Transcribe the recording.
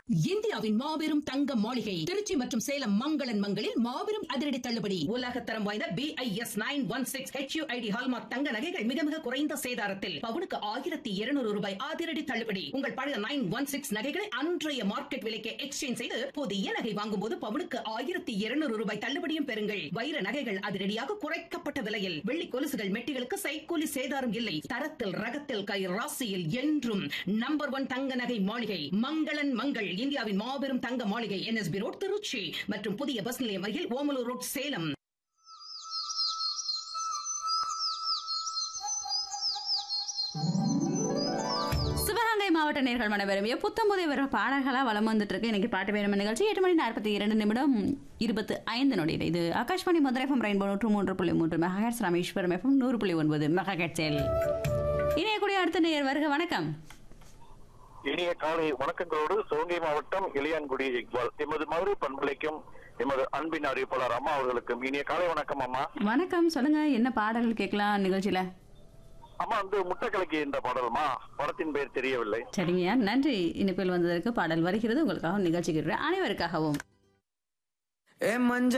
இந்தியாவின் மாபெரும் தங்க மாளிகை திருச்சி மற்றும் சேலம் மங்களன் மங்களில் மாபெரும் அதிரடி தள்ளுபடி உலக தரம் வாய்ந்த B I S nine one six HUID hallmark தங்க நகைகள் மிக மிக குறைந்த சேதாரத்தில் பவுனுக்கு ஆயிரத்தி இருநூறு ரூபாய் அதிரடி தள்ளுபடி உங்கள் பழைய நைன் ஒன் சிக்ஸ் நகைகளை அன்றைய மார்க்கெட் விலைக்கு எக்ஸ்சேஞ்ச் செய்து புதிய நகை வாங்கும் போது பவுனுக்கு ஆயிரத்தி இருநூறு ரூபாய் தள்ளுபடியும் பெறுங்கள் வைர நகைகள் அதிரடியாக குறைக்கப்பட்ட விலையில் வெள்ளி கொலுசுகள் மெட்டிகளுக்கு சைக்கூலி சேதாரம் இல்லை தரத்தில் ரகத்தில் கை ராசியில் என்றும் நம்பர் ஒன் தங்க நகை மாளிகை மங்களன் மங்கள் இந்தியாவின் மாபெரும் தங்க மாளிகை என்எஸ்பி ரோட் திருச்சி மற்றும் புதிய பஸ் நிலையம் அருகில் ஓமலூர் ரோட் சேலம் சிவகங்கை மாவட்ட நேர்கள் மனவெருமைய புத்தம்புதை வர பாடல்களாக வளம் வந்துட்டு இருக்கு இன்னைக்கு பாட்டு வேணும் நிகழ்ச்சி எட்டு மணி நாற்பத்தி இரண்டு நிமிடம் இருபத்து ஐந்து நொடியில் இது ஆகாஷ்வாணி மதுரை எஃப்எம் ரெயின்போ நூற்று மூன்று புள்ளி மூன்று மெகாஹெட்ஸ் ராமேஸ்வரம் எஃப்எம் நூறு புள்ளி ஒன்பது மெகாஹெட்ஸில் இணையக்கூடிய அடுத்த நேயர் வருக வணக்கம் இனிய காலை வணக்கங்களோடு சிவகங்கை மாவட்டம் இளையான்குடி இக்பால் எமது மதுரை பண்பலைக்கும் எமது அன்பின் அறிவிப்பாளர் அம்மா அவர்களுக்கும் இனிய காலை வணக்கம் அம்மா வணக்கம் சொல்லுங்க என்ன பாடல்கள் கேட்கலாம் நிகழ்ச்சியில அம்மா வந்து முட்டைக்கலக்கி என்ற பாடல்மா படத்தின் பெயர் தெரியவில்லை சரிங்கய்யா நன்றி இனிப்பில் வந்ததற்கு பாடல் வருகிறது உங்களுக்காகவும் நிகழ்ச்சிக்கு அனைவருக்காகவும் ஏ மஞ்ச